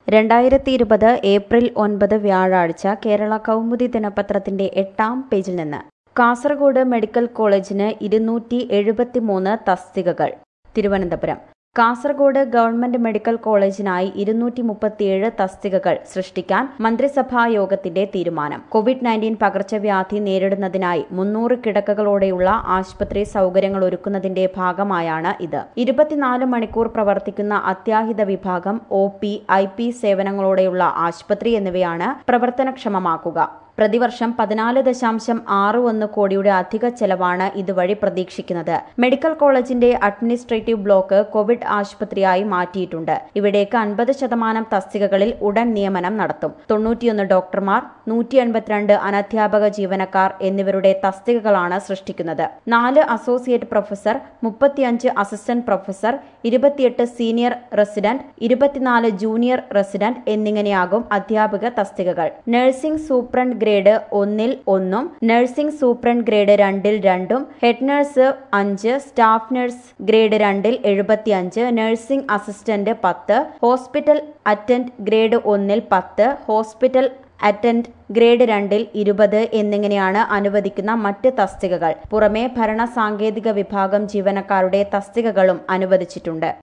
രണ്ടായിരത്തി ഇരുപത് ഏപ്രിൽ ഒൻപത് വ്യാഴാഴ്ച കേരള കൗമുദി ദിനപത്രത്തിന്റെ എട്ടാം പേജിൽ നിന്ന് കാസർഗോഡ് മെഡിക്കൽ കോളേജിന് ഇരുന്നൂറ്റി എഴുപത്തിമൂന്ന് തസ്തികകൾ തിരുവനന്തപുരം കാസർഗോഡ് ഗവൺമെന്റ് മെഡിക്കൽ കോളേജിനായി ഇരുന്നൂറ്റി മുപ്പത്തിയേഴ് തസ്തികകൾ സൃഷ്ടിക്കാൻ മന്ത്രിസഭാ യോഗത്തിന്റെ തീരുമാനം കോവിഡ് നയൻറ്റീൻ പകർച്ചവ്യാധി നേരിടുന്നതിനായി മുന്നൂറ് കിടക്കകളോടെയുള്ള ആശുപത്രി സൗകര്യങ്ങൾ ഒരുക്കുന്നതിന്റെ ഭാഗമായാണ് ഇത് ഇരുപത്തിനാല് മണിക്കൂർ പ്രവർത്തിക്കുന്ന അത്യാഹിത വിഭാഗം ഒ പി ഐ പി സേവനങ്ങളോടെയുള്ള ആശുപത്രി എന്നിവയാണ് പ്രവർത്തനക്ഷമമാക്കുക പ്രതിവർഷം പതിനാല് ദശാംശം ആറ് ഒന്ന് കോടിയുടെ അധിക ചെലവാണ് ഇതുവഴി പ്രതീക്ഷിക്കുന്നത് മെഡിക്കൽ കോളേജിന്റെ അഡ്മിനിസ്ട്രേറ്റീവ് ബ്ലോക്ക് കോവിഡ് ആശുപത്രിയായി മാറ്റിയിട്ടുണ്ട് ഇവിടേക്ക് അൻപത് ശതമാനം തസ്തികകളിൽ ഉടൻ നിയമനം നടത്തും തൊണ്ണൂറ്റിയൊന്ന് ഡോക്ടർമാർ നൂറ്റി എൺപത്തിരണ്ട് അനധ്യാപക ജീവനക്കാർ എന്നിവരുടെ തസ്തികകളാണ് സൃഷ്ടിക്കുന്നത് നാല് അസോസിയേറ്റ് പ്രൊഫസർ മുപ്പത്തിയഞ്ച് അസിസ്റ്റന്റ് പ്രൊഫസർ ഇരുപത്തിയെട്ട് സീനിയർ റെസിഡന്റ് ഇരുപത്തിനാല് ജൂനിയർ റെസിഡന്റ് എന്നിങ്ങനെയാകും അധ്യാപക തസ്തികകൾ നഴ്സിംഗ് സൂപ്രണ്ട് ഗ്രേഡ് ഒന്നിൽ ഒന്നും നഴ്സിംഗ് സൂപ്രണ്ട് ഗ്രേഡ് രണ്ടിൽ രണ്ടും ഹെഡ് നഴ്സ് അഞ്ച് സ്റ്റാഫ് നഴ്സ് ഗ്രേഡ് രണ്ടിൽ എഴുപത്തിയഞ്ച് നഴ്സിംഗ് അസിസ്റ്റന്റ് പത്ത് ഹോസ്പിറ്റൽ അറ്റൻഡ് ഗ്രേഡ് ഒന്നിൽ പത്ത് ഹോസ്പിറ്റൽ അറ്റൻഡ് ഗ്രേഡ് രണ്ടിൽ ഇരുപത് എന്നിങ്ങനെയാണ് അനുവദിക്കുന്ന മറ്റ് തസ്തികകൾ പുറമെ ഭരണ സാങ്കേതിക വിഭാഗം ജീവനക്കാരുടെ തസ്തികകളും അനുവദിച്ചിട്ടുണ്ട്